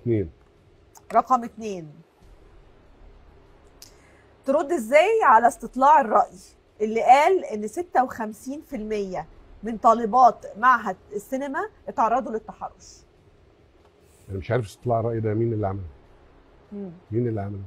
اثنين رقم اتنين ترد ازاي على استطلاع الرأي اللي قال ان 56% من طالبات معهد السينما اتعرضوا للتحرش انا مش عارف استطلاع الراي ده مين اللي عمله مين اللي عمله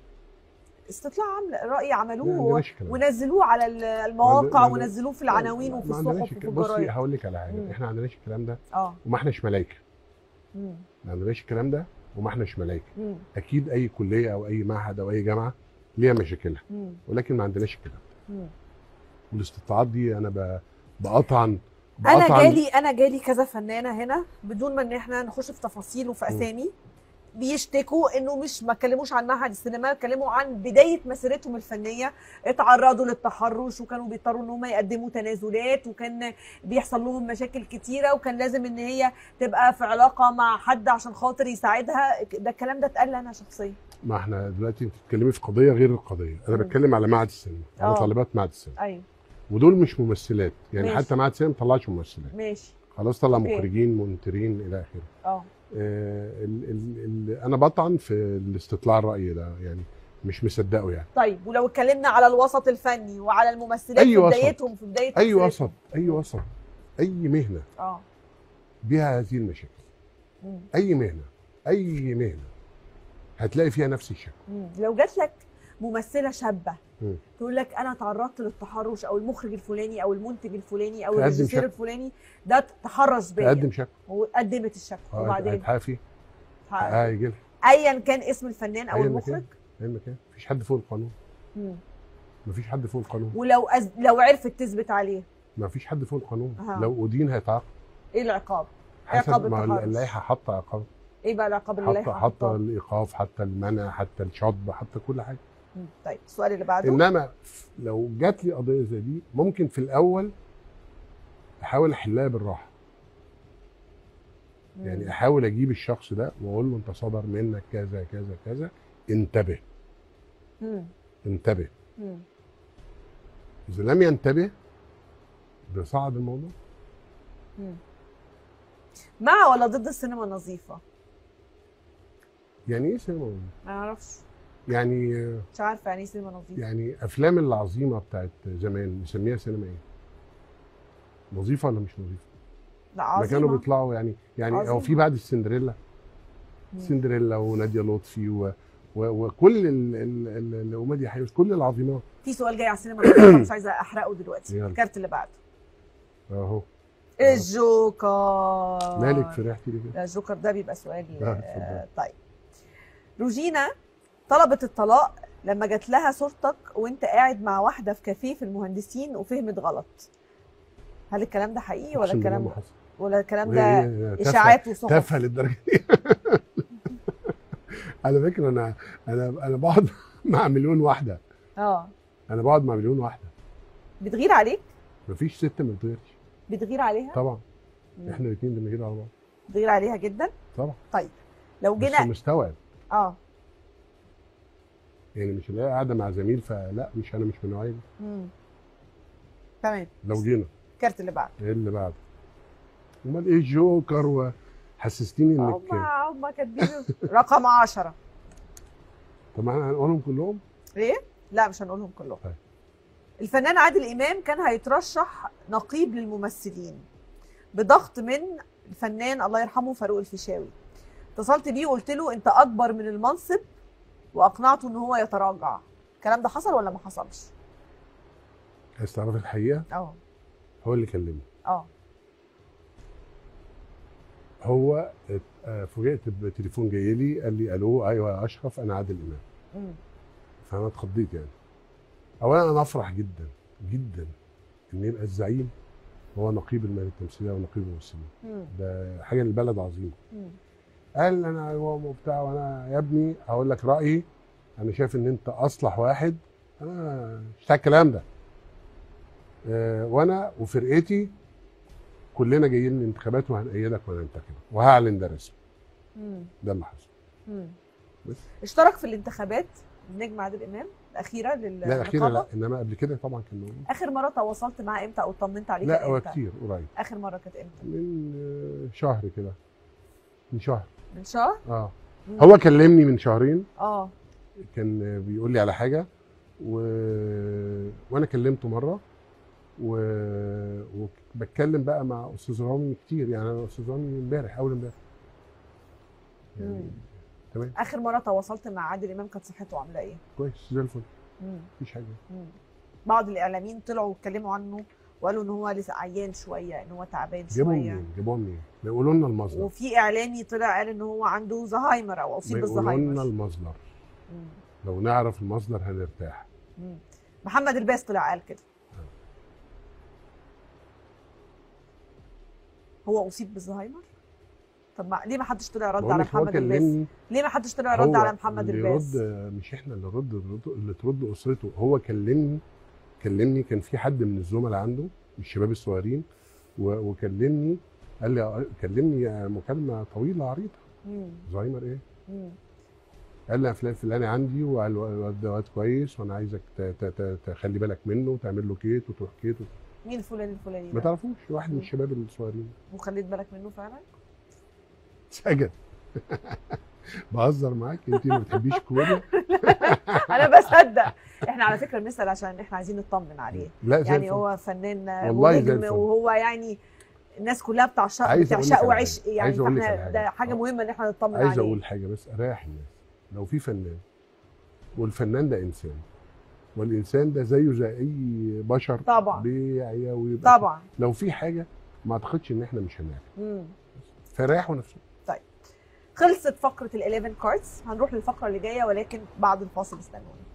استطلاع عمل رأي لا، عملوه عندناش الكلام ده. ونزلوه على ال- المواقع ما- ونزلوه في العناوين ما- وفي ما عندناش الصحف وفي الكلام- بصي الجرايد هقول لك على حاجه مم. احنا ما عندناش الكلام ده اه وما احناش ملايكه مم. ما عندناش الكلام ده وما احناش ملايكه مم. اكيد اي كليه او اي معهد او اي جامعه ليها مشاكلها مم. ولكن ما عندناش الكلام مم. والاستطلاعات دي انا ب- بقطعن انا بقطعن- جالي انا جالي كذا فنانه هنا بدون ما ان احنا نخش في تفاصيل وفي مم. اسامي بيشتكوا انه مش ما اتكلموش عن معهد السينما اتكلموا عن بدايه مسيرتهم الفنيه اتعرضوا للتحرش وكانوا بيضطروا ان هم يقدموا تنازلات وكان بيحصل لهم مشاكل كتيره وكان لازم ان هي تبقى في علاقه مع حد عشان خاطر يساعدها ده الكلام ده اتقال لي انا شخصيا ما احنا دلوقتي انت بتتكلمي في قضيه غير القضيه انا مم. بتكلم على معهد السينما على اه. طالبات معهد السينما ايوه ودول مش ممثلات يعني ماشي. حتى معهد السينما ما طلعش ممثلات ماشي خلاص طلع اوكي. مخرجين منترين الى اخره اه آه، ال ال ال انا بطعن في الاستطلاع الراي ده يعني مش مصدقه يعني طيب ولو اتكلمنا على الوسط الفني وعلى الممثلات أي في وسط. بدايتهم في بدايه اي مسيرتهم. وسط اي وسط اي مهنه اه بها هذه المشاكل مم. اي مهنه اي مهنه هتلاقي فيها نفس الشكل مم. لو جات لك ممثله شابه مم. تقول لك انا تعرضت للتحرش او المخرج الفلاني او المنتج الفلاني او تقدم الريجيسير شكوى. الفلاني ده تحرش بيا تقدم شكوى وقدمت الشكوى وبعدين هيتحافي ح- هيجي لها ايا كان اسم الفنان او أيا المخرج كان. اي مكان مفيش حد فوق القانون مم. مفيش حد فوق القانون ولو أز... لو عرفت تثبت عليه مفيش حد فوق القانون أها. لو ادين هيتعاقب ايه العقاب؟ عقاب حسب ما التحرش. اللائحه حاطه عقاب ايه بقى العقاب اللي حاطه اللائحة حاطه حاطاه؟ الايقاف حتى المنع حتى الشطب حتى كل حاجه مم. طيب السؤال اللي بعده انما لو جات لي قضيه زي دي ممكن في الاول احاول احلها بالراحه مم. يعني احاول اجيب الشخص ده واقول له انت صدر منك كذا كذا كذا انتبه مم. انتبه مم. اذا لم ينتبه بيصعد الموضوع مم. مع ولا ضد السينما النظيفه؟ يعني ايه سينما نظيفة؟ ما اعرفش يعني مش عارفه يعني ايه سينما نظيفه يعني افلام العظيمه بتاعت زمان نسميها سينما ايه؟ نظيفه ولا مش نظيفه؟ لا ما كانوا عظيمه بيطلعوا يعني يعني عظيمة. هو في بعد السندريلا مم. سندريلا وناديه لطفي و و وكل ال- ال- ال- ومادي حيوش كل العظيمات في سؤال جاي على السينما النظيفة، مش عايزه احرقه دلوقتي يلا. الكارت اللي بعده اهو الجوكر مالك فرحتي ليه كده؟ لا الجوكر ده بيبقى سؤال لا، آه، اتفضل. طيب روجينا طلبت الطلاق لما جات لها صورتك وانت قاعد مع واحده في كافيه في المهندسين وفهمت غلط هل الكلام ده حقيقي ولا أقسم بالله الكلام ما حصل. ولا الكلام وهي- ده هي تافهة- اشاعات وصحف تافهه للدرجه دي على فكره انا انا انا بقعد مع مليون واحده اه انا بقعد مع مليون واحده بتغير عليك مفيش ست ما بتغيرش بتغير عليها طبعا مم. احنا الاثنين بنغير على بعض بتغير عليها جدا طبعا لو بس جينا مستوعب اه يعني مش اللي هي قاعده مع زميل فلا مش انا مش من النوعيه دي مم. تمام لو جينا الكارت اللي بعده ايه اللي بعده امال ايه الجوكر وحسستيني انك هم هم كاتبين رقم 10 طب ما احنا هنقولهم كلهم ايه؟ لا مش هنقولهم كلهم طيب. الفنان عادل امام كان هيترشح نقيب للممثلين بضغط من الفنان الله يرحمه فاروق الفيشاوي اتصلت بيه وقلت له انت اكبر من المنصب واقنعته ان هو يتراجع الكلام ده حصل ولا ما حصلش عايز تعرف الحقيقه اه هو اللي كلمني اه هو ات- آه، فوجئت بتليفون جاي لي قال لي الو ايوه يا اشرف انا عادل امام مم. فانا اتخضيت يعني اولا انا افرح جدا جدا ان يبقى الزعيم هو نقيب المهنه التمثيليه ونقيب الممثلين مم. ده حاجه للبلد عظيمه مم. قال انا ايوه وبتاع وانا يا ابني هقول لك رايي انا شايف ان انت اصلح واحد انا مش بتاع الكلام ده آه، وانا وفرقتي كلنا جايين الانتخابات وهنأيدك وهننتخبك وهعلن ده رسمي مم. ده اللي حصل مم. بس. اشترك في الانتخابات النجم عادل امام الاخيره لل لا الاخيره لا انما قبل كده طبعا كان موجود اخر مره تواصلت معاه امتى او طمنت عليه لا كان هو امتى كتير قريب اخر مره كانت امتى من آه، شهر كده من شهر من شهر اه مم. هو كلمني من شهرين اه كان بيقول لي على حاجه و... وانا كلمته مره و... وبتكلم بقى مع استاذ رامي كتير يعني انا استاذ رامي امبارح اول امبارح يعني مم. تمام اخر مره تواصلت مع عادل امام كانت صحته عامله ايه؟ كويس زي الفل مم. مفيش حاجه مم. بعض الاعلاميين طلعوا اتكلموا عنه وقالوا ان هو لسه عيان شويه ان هو تعبان جابوه شويه منين؟ جابوه منين؟ بيقولوا لنا المصدر وفي اعلامي طلع قال ان هو عنده زهايمر او اصيب بيقولوا لنا بالزهايمر المصدر مم. لو نعرف المصدر هنرتاح مم. محمد الباس طلع قال كده هو اصيب بالزهايمر طب ما ليه ما حدش طلع رد بقول على لك هو محمد الباس كلمني ليه ما حدش طلع رد هو على محمد اللي الباس يرد مش احنا اللي نرد الرد- اللي ترد اسرته هو كلمني كلمني كان في حد من الزملاء عنده من الشباب الصغيرين و- وكلمني قال لي كلمني مكالمه طويله عريضه مم. زهايمر ايه؟ مم. قال لي فلان فلاني عندي والواد ده واد كويس وانا عايزك ت- ت- ت- تخلي بالك منه وتعمل له كيت وتروح كيت وت- مين الفلاني الفلاني ما ده؟ تعرفوش واحد من مم. الشباب الصغيرين وخليت بالك منه فعلا سجن بهزر معاك انت ما بتحبيش كوره انا بصدق احنا على فكره بنسال عشان احنا عايزين نطمن عليه لا زي يعني الفل. هو فنان والله زي ونجم الفل. وهو يعني الناس كلها بتعشق عايز أقول لك بتعشقه على وعشق حاجة. يعني عايز أقول لك فاحنا على حاجة. ده حاجه آه. مهمه ان احنا نطمن عايز عليه اقول حاجه بس اريح الناس لو في فنان والفنان ده انسان والانسان ده زيه زي اي بشر طبعا. بيعيا ويبقى طبعا لو في حاجه ما اعتقدش ان احنا مش هنعرف مم. فريحوا نفسهم خلصت فقره ال 11 كاردز هنروح للفقره اللي جايه ولكن بعد الفاصل استنونا